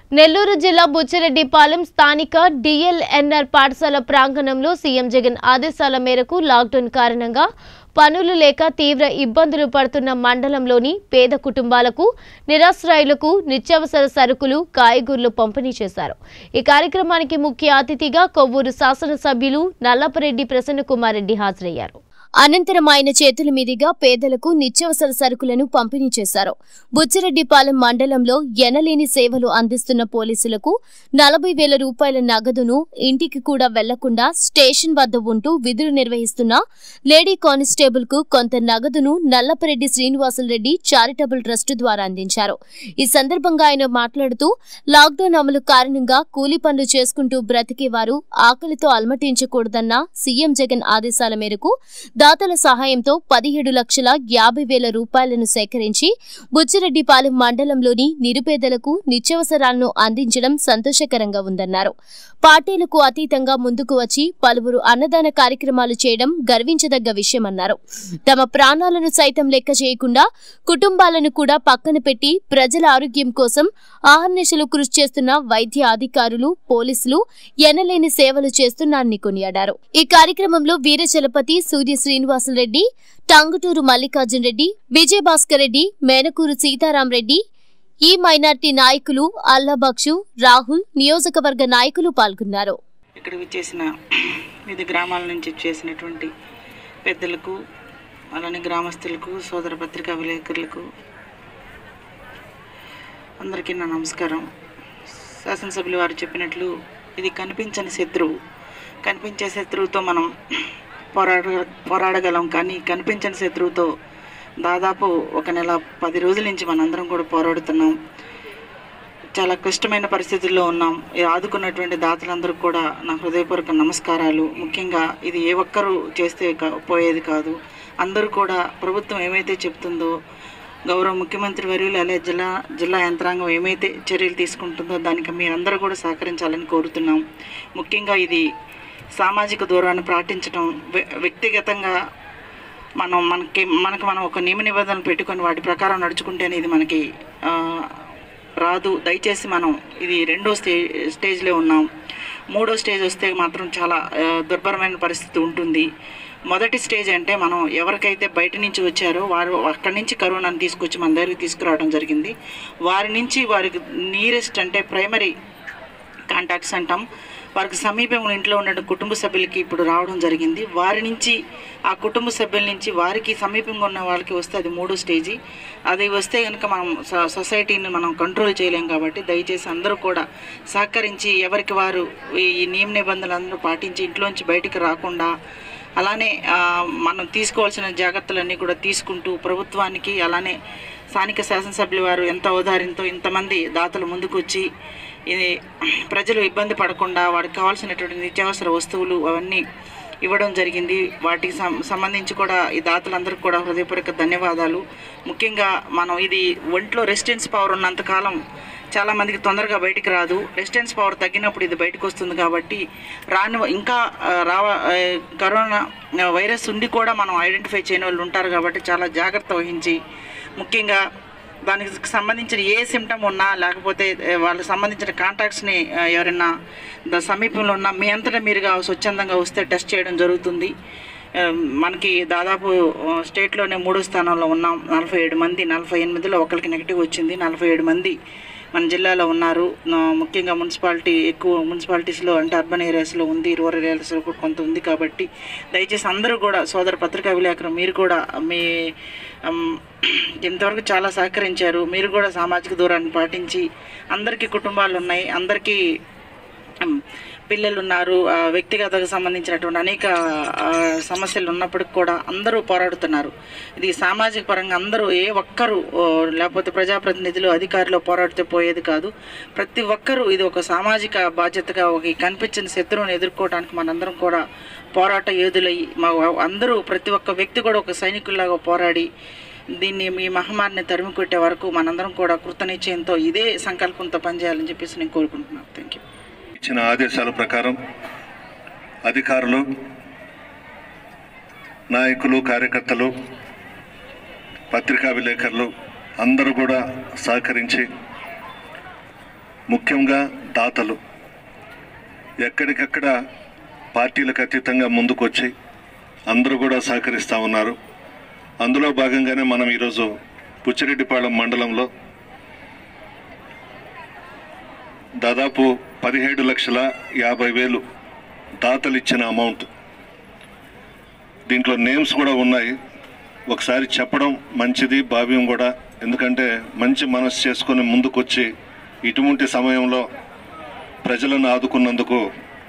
నెల్లూరు జిల్లా బుచ్చిరెడ్డిపాలెం స్థానిక డిఎల్ఎన్ఆర్ పాఠశాల ప్రాంగణంలో సీఎం జగన్ ఆదేశాల మేరకు లాక్డౌన్ కారణంగా పనులు లేక తీవ్ర ఇబ్బందులు పడుతున్న మండలంలోని పేద కుటుంబాలకు నిరాశ్రయులకు నిత్యావసర సరుకులు కాయగూరలు పంపిణీ చేశారు ఈ కార్యక్రమానికి ముఖ్య అతిథిగా కొవ్వూరు శాసనసభ్యులు నల్లపరెడ్డి ప్రసన్నకుమార్ రెడ్డి హాజరయ్యారు అనంతరం ఆయన చేతుల మీదుగా పేదలకు నిత్యావసర సరుకులను పంపిణీ చేశారు బుచ్చిరెడ్డిపాలెం మండలంలో ఎనలేని సేవలు అందిస్తున్న పోలీసులకు నలభై వేల రూపాయల నగదును ఇంటికి కూడా వెళ్లకుండా స్టేషన్ వద్ద ఉంటూ విధులు నిర్వహిస్తున్న లేడీ కానిస్టేబుల్ కు కొంత నగదును నల్లపరెడ్డి శ్రీనివాసులరెడ్డి చారిటబుల్ ట్రస్ట్ ద్వారా అందించారు ఈ సందర్భంగా ఆయన మాట్లాడుతూ లాక్డౌన్ అమలు కారణంగా కూలీ పనులు చేసుకుంటూ బ్రతికే వారు ఆకలితో అలమటించకూడదన్న సీఎం జగన్ ఆదేశాల మేరకు దాతల సహాయంతో పదిహేడు లక్షల యాభై వేల రూపాయలను సేకరించి బుచ్చిరెడ్డిపాలెం మండలంలోని నిరుపేదలకు నిత్యావసరాలను అందించడం సంతోషకరంగా ఉందన్నారు పార్టీలకు అతీతంగా ముందుకు వచ్చి పలువురు అన్నదాన కార్యక్రమాలు చేయడం గర్వించదగ్గ విషయమన్నారు తమ ప్రాణాలను సైతం లెక్క చేయకుండా కుటుంబాలను కూడా పక్కన పెట్టి ప్రజల ఆరోగ్యం కోసం ఆహర్నిశలు కృషి చేస్తున్న వైద్య అధికారులు పోలీసులు ఎనలేని సేవలు చేస్తున్నారని కొనియాడారు ఈ కార్యక్రమంలో వీరచలపతి సూర్య శ్రీనివాసులరెడ్డి టంగుటూరు మల్లికార్జున్ రెడ్డి విజయభాస్కర్ రెడ్డి మేనకూరు సీతారాం రెడ్డి ఈ మైనార్టీ నాయకులు అల్లాబక్షు రాహుల్ నియోజకవర్గ నాయకులు పాల్గొన్నారు ఇక్కడ విచ్చేసిన వివిధ గ్రామాల నుంచి చేసినటువంటి పెద్దలకు అలానే గ్రామస్తులకు సోదర పత్రికా విలేకరులకు అందరికీ నా నమస్కారం శాసనసభ్యులు వారు చెప్పినట్లు ఇది కనిపించని శత్రువు కనిపించే శత్రువుతో మనం పోరాడ పోరాడగలం కానీ కనిపించని శత్రువుతో దాదాపు ఒక నెల పది రోజుల నుంచి మనందరం కూడా పోరాడుతున్నాం చాలా క్లిష్టమైన పరిస్థితుల్లో ఉన్నాం ఈ ఆదుకున్నటువంటి దాతలందరూ కూడా నా హృదయపూర్వక నమస్కారాలు ముఖ్యంగా ఇది ఏ ఒక్కరూ చేస్తే కా- పోయేది కాదు అందరూ కూడా ప్రభుత్వం ఏమైతే చెప్తుందో గౌరవ ముఖ్యమంత్రి వర్యులు అలాగే జిల్లా జిల్లా యంత్రాంగం ఏమైతే చర్యలు తీసుకుంటుందో దానికి మీరందరూ కూడా సహకరించాలని కోరుతున్నాం ముఖ్యంగా ఇది సామాజిక దూరాన్ని పాటించడం వ్య- వ్యక్తిగతంగా మనం మనకి మనకు మనం ఒక నియమ నిబంధనలు పెట్టుకొని వాటి ప్రకారం నడుచుకుంటేనే ఇది మనకి ఆ, రాదు దయచేసి మనం ఇది రెండో స్టే స్టేజ్లో ఉన్నాం మూడో స్టేజ్ వస్తే మాత్రం చాలా ఆ, దుర్భరమైన పరిస్థితి ఉంటుంది మొదటి స్టేజ్ అంటే మనం ఎవరికైతే బయట నుంచి వచ్చారో వారు అక్కడి నుంచి కరోనాను తీసుకొచ్చి మన దగ్గరికి తీసుకురావడం జరిగింది వారి నుంచి వారికి నియరెస్ట్ అంటే ప్రైమరీ కాంటాక్ట్స్ అంటాం వారికి సమీపంలో ఇంట్లో ఉన్న కుటుంబ సభ్యులకి ఇప్పుడు రావడం జరిగింది వారి నుంచి ఆ కుటుంబ సభ్యుల నుంచి వారికి సమీపంగా ఉన్న వాళ్ళకి వస్తే అది మూడో స్టేజీ అది వస్తే కనుక మనం స- సొసైటీని మనం కంట్రోల్ చేయలేం కాబట్టి దయచేసి అందరూ కూడా సహకరించి ఎవరికి వారు ఈ నియమ నిబంధనలందరూ పాటించి ఇంట్లోంచి బయటికి రాకుండా అలానే ఆ, మనం తీసుకోవాల్సిన జాగ్రత్తలన్నీ కూడా తీసుకుంటూ ప్రభుత్వానికి అలానే స్థానిక శాసనసభ్యుల వారు ఎంత ఔదార్యంతో ఇంతమంది దాతలు ముందుకు వచ్చి ఇది ప్రజలు ఇబ్బంది పడకుండా వాడికి కావాల్సినటువంటి నిత్యావసర వస్తువులు అవన్నీ ఇవ్వడం జరిగింది వాటికి సం- సంబంధించి కూడా ఈ దాతలందరికీ కూడా హృదయపూర్వక ధన్యవాదాలు ముఖ్యంగా మనం ఇది ఒంట్లో రెసిస్టెన్స్ పవర్ ఉన్నంతకాలం చాలా మందికి తొందరగా బయటికి రాదు రెసిస్టెన్స్ పవర్ తగ్గినప్పుడు ఇది బయటకు వస్తుంది కాబట్టి రాని ఇంకా ఆ, రావ ఆ, కరోనా ఆ, వైరస్ ఉండి కూడా మనం ఐడెంటిఫై చేయని వాళ్ళు ఉంటారు కాబట్టి చాలా జాగ్రత్త వహించి ముఖ్యంగా దానికి సంబంధించిన ఏ సిమ్టమ్ ఉన్నా లేకపోతే ఆ, వాళ్ళకి సంబంధించిన కాంటాక్ట్స్ని ఆ, ఎవరైనా ద సమీపంలో ఉన్న మీ అంతటా మీరుగా స్వచ్ఛందంగా వస్తే టెస్ట్ చేయడం జరుగుతుంది ఆ, మనకి దాదాపు ఆ, స్టేట్లోనే మూడో స్థానంలో ఉన్నాం నలభై ఏడు మంది నలభై ఎనిమిదిలో ఒకరికి నెగిటివ్ వచ్చింది నలభై ఏడు మంది మన జిల్లాలో ఉన్నారు ఆ, ముఖ్యంగా మున్సిపాలిటీ ఎక్కువ మున్సిపాలిటీస్లో అంటే అర్బన్ ఏరియాస్లో ఉంది రూరల్ ఏరియాస్లో కూడా కొంత ఉంది కాబట్టి దయచేసి అందరూ కూడా సోదర పత్రికా విలేకరు మీరు కూడా మీ ఆమ్, ఇంతవరకు చాలా సహకరించారు మీరు కూడా సామాజిక దూరాన్ని పాటించి అందరికీ కుటుంబాలు ఉన్నాయి అందరికీ ఉమ్, పిల్లలు ఉన్నారు ఆ, వ్యక్తిగతకు సంబంధించినటువంటి అనేక ఆ, సమస్యలు ఉన్నప్పటికి కూడా అందరూ పోరాడుతున్నారు ఇది సామాజిక పరంగా అందరూ ఏ ఒక్కరు ఓ, లేకపోతే ప్రజాప్రతినిధులు అధికారులు పోరాడితే పోయేది కాదు ప్రతి ఒక్కరూ ఇది ఒక సామాజిక బాధ్యతగా ఒక ఈ కనిపించిన శత్రువుని ఎదుర్కోవడానికి మనందరం కూడా పోరాట యోధులై మా అందరూ ప్రతి ఒక్క వ్యక్తి కూడా ఒక సైనికుల్లాగా పోరాడి దీన్ని ఈ మహమ్మారిని తరిమి కొట్టే వరకు మనందరం కూడా కృతనిశ్చయంతో ఇదే సంకల్పంతో పనిచేయాలని చెప్పేసి నేను కోరుకుంటున్నాను థ్యాంక్ యూ ఇచ్చిన ఆదేశాల ప్రకారం అధికారులు నాయకులు కార్యకర్తలు పత్రికా విలేకరులు అందరూ కూడా సహకరించి ముఖ్యంగా దాతలు ఎక్కడికక్కడ పార్టీలకు అతీతంగా ముందుకొచ్చి అందరూ కూడా సహకరిస్తూ ఉన్నారు అందులో భాగంగానే మనం ఈరోజు పుచ్చిరెడ్డిపాళెం మండలంలో దాదాపు పదిహేడు లక్షల యాభై వేలు దాతలు ఇచ్చిన అమౌంట్ దీంట్లో నేమ్స్ కూడా ఉన్నాయి ఒకసారి చెప్పడం మంచిది భావ్యం కూడా ఎందుకంటే మంచి మనసు చేసుకొని ముందుకొచ్చి ఇటువంటి సమయంలో ప్రజలను ఆదుకున్నందుకు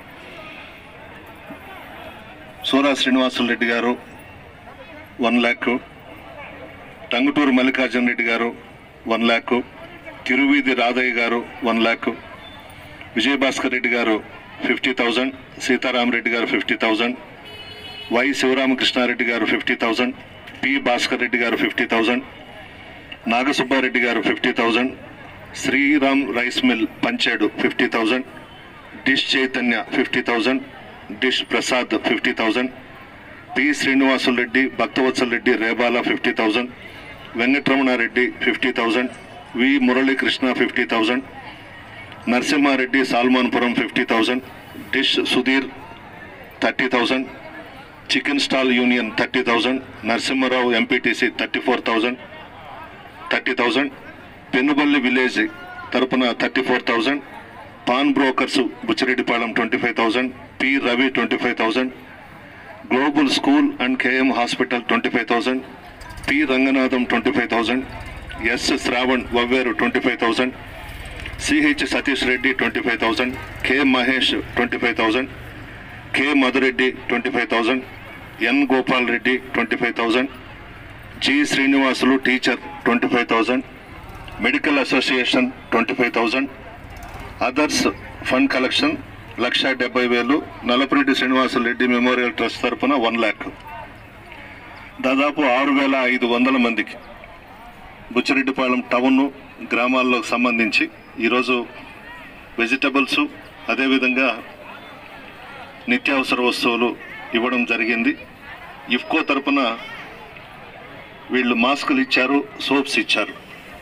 సూరా శ్రీనివాసులు రెడ్డి గారు వన్ ల్యాక్ టంగుటూరు మల్లికార్జున రెడ్డి గారు వన్ ల్యాక్ తిరువీధి రాధయ్య గారు one lakh Vijayabhaskar Reddy garu fifty thousand Sitarama Reddy గారు fifty thousand Y Sivaramakrishna Reddy garu fifty thousand P Bhaskar Reddy garu fifty thousand Nagasubba Reddy garu fifty thousand Sriram rice mill పంచాడు fifty thousand dish Chaitanya fifty thousand dish Prasad fifty thousand P Srinivasulu Reddy Bhaktavatsal Reddy Rebala fifty thousand Venkataramana Reddy fifty thousand V Muralikrishna fifty thousand Narasimha Reddy Salmanpuram fifty thousand dish Sudheer thirty thousand chicken stall union thirty thousand Narasimha Rao MPTC thirty four thousand thirty thousand Penuballi village తరపున thirty four thousand pawn brokers Buchireddypalem twenty five thousand P Ravi twenty five thousand global school and KM hospital twenty five thousand P Ranganatham twenty five thousand S Shravan Vavveru twenty five thousand CH Satish Reddy twenty five thousand K Mahesh twenty five thousand K Madhu Reddy twenty five thousand N Gopal Reddy twenty five thousand G Srinivasulu teacher twenty five thousand medical association twenty five thousand others fund collection lakh డెబ్బై వేలు Nallapareddy Srinivasulu Reddy memorial trust తరపున one lakh దాదాపు ఆరు వేల ఐదు వందల మందికి Buchireddypalem town గ్రామాల్లో సంబంధించి ఈరోజు వెజిటబుల్స్ అదేవిధంగా నిత్యావసర వస్తువులు ఇవ్వడం జరిగింది ఇఫ్కో తరపున వీళ్ళు మాస్కులు ఇచ్చారు సోప్స్ ఇచ్చారు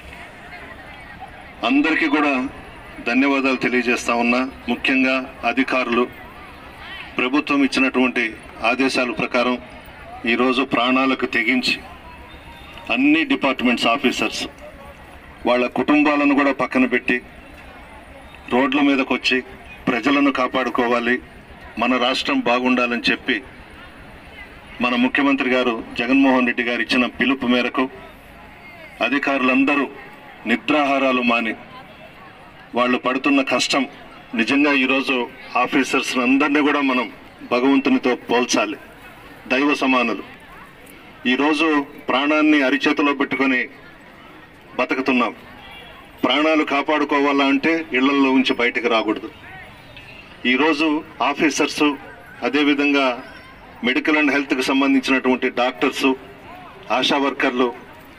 అందరికీ కూడా ధన్యవాదాలు తెలియజేస్తా ఉన్నా ముఖ్యంగా అధికారులు ప్రభుత్వం ఇచ్చినటువంటి ఆదేశాల ప్రకారం ఈరోజు ప్రాణాలకు తెగించి అన్ని డిపార్ట్మెంట్స్ ఆఫీసర్స్ వాళ్ళ కుటుంబాలను కూడా పక్కన పెట్టి రోడ్ల మీదకి వచ్చి ప్రజలను కాపాడుకోవాలి మన రాష్ట్రం బాగుండాలని చెప్పి మన ముఖ్యమంత్రి గారు జగన్మోహన్ రెడ్డి గారు ఇచ్చిన పిలుపు మేరకు అధికారులందరూ నిద్రాహారాలు మాని వాళ్ళు పడుతున్న కష్టం నిజంగా ఈరోజు ఆఫీసర్స్ అందరినీ కూడా మనం భగవంతునితో పోల్చాలి దైవ సమానులు ఈరోజు ప్రాణాన్ని అరిచేతిలో పెట్టుకొని బతుకుతున్నాం ప్రాణాలు కాపాడుకోవాలా అంటే ఇళ్లలో ఉంచి బయటకు రాకూడదు ఈరోజు ఆఫీసర్స్ అదేవిధంగా మెడికల్ అండ్ హెల్త్కి సంబంధించినటువంటి డాక్టర్సు ఆశా వర్కర్లు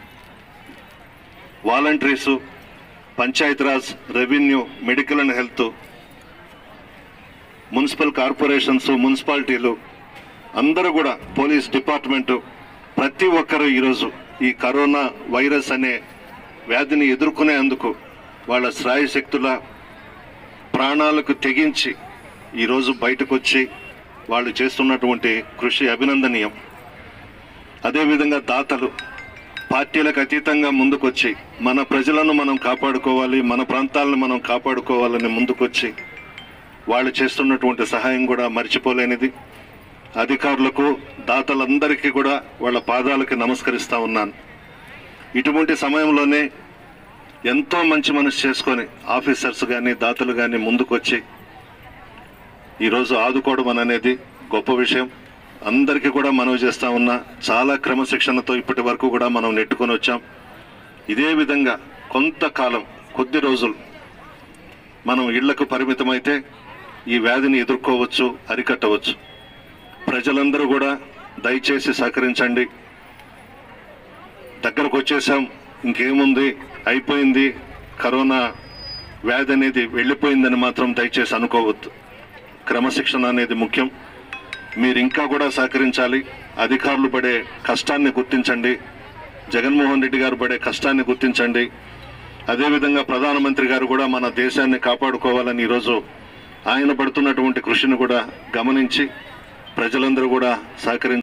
volunteers Panchayati Raj revenue medical and health municipal corporations మున్సిపాలిటీలు అందరూ కూడా పోలీస్ డిపార్ట్మెంటు ప్రతి ఒక్కరూ ఈరోజు ఈ కరోనా వైరస్ అనే వ్యాధిని ఎదుర్కొనేందుకు వాళ్ళ శ్రాయశక్తుల ప్రాణాలకు తెగించి ఈరోజు బయటకు వచ్చి వాళ్ళు చేస్తున్నటువంటి కృషి అభినందనీయం అదేవిధంగా దాతలు పార్టీలకు అతీతంగా ముందుకొచ్చి మన ప్రజలను మనం కాపాడుకోవాలి మన ప్రాంతాలను మనం కాపాడుకోవాలని ముందుకొచ్చి వాళ్ళు చేస్తున్నటువంటి సహాయం కూడా మర్చిపోలేనిది అధికారులకు దాతలందరికీ కూడా వాళ్ళ పాదాలకి నమస్కరిస్తా ఉన్నాను ఇటువంటి సమయంలోనే ఎంతో మంచి మనసు చేసుకొని ఆఫీసర్స్ కానీ దాతలు కానీ ముందుకొచ్చి ఈరోజు ఆదుకోవడం అనేది గొప్ప విషయం అందరికీ కూడా మనవి చేస్తా ఉన్నా చాలా క్రమశిక్షణతో ఇప్పటి వరకు కూడా మనం నెట్టుకొని వచ్చాం ఇదే విధంగా కొంతకాలం కొద్ది రోజులు మనం ఇళ్లకు పరిమితమైతే ఈ వ్యాధిని ఎదుర్కోవచ్చు అరికట్టవచ్చు ప్రజలందరూ కూడా దయచేసి సహకరించండి దగ్గరకు వచ్చేసాం ఇంకేముంది అయిపోయింది కరోనా వ్యాధి అనేది వెళ్ళిపోయిందని మాత్రం దయచేసి అనుకోవద్దు క్రమశిక్షణ అనేది ముఖ్యం మీరు ఇంకా కూడా సహకరించాలి అధికారులు పడే కష్టాన్ని గుర్తించండి జగన్మోహన్ రెడ్డి గారు పడే కష్టాన్ని గుర్తించండి అదేవిధంగా ప్రధానమంత్రి గారు కూడా మన దేశాన్ని కాపాడుకోవాలని ఈరోజు ఆయన పడుతున్నటువంటి కృషిని కూడా గమనించి ప్రజలందరూ కూడా సహకరించి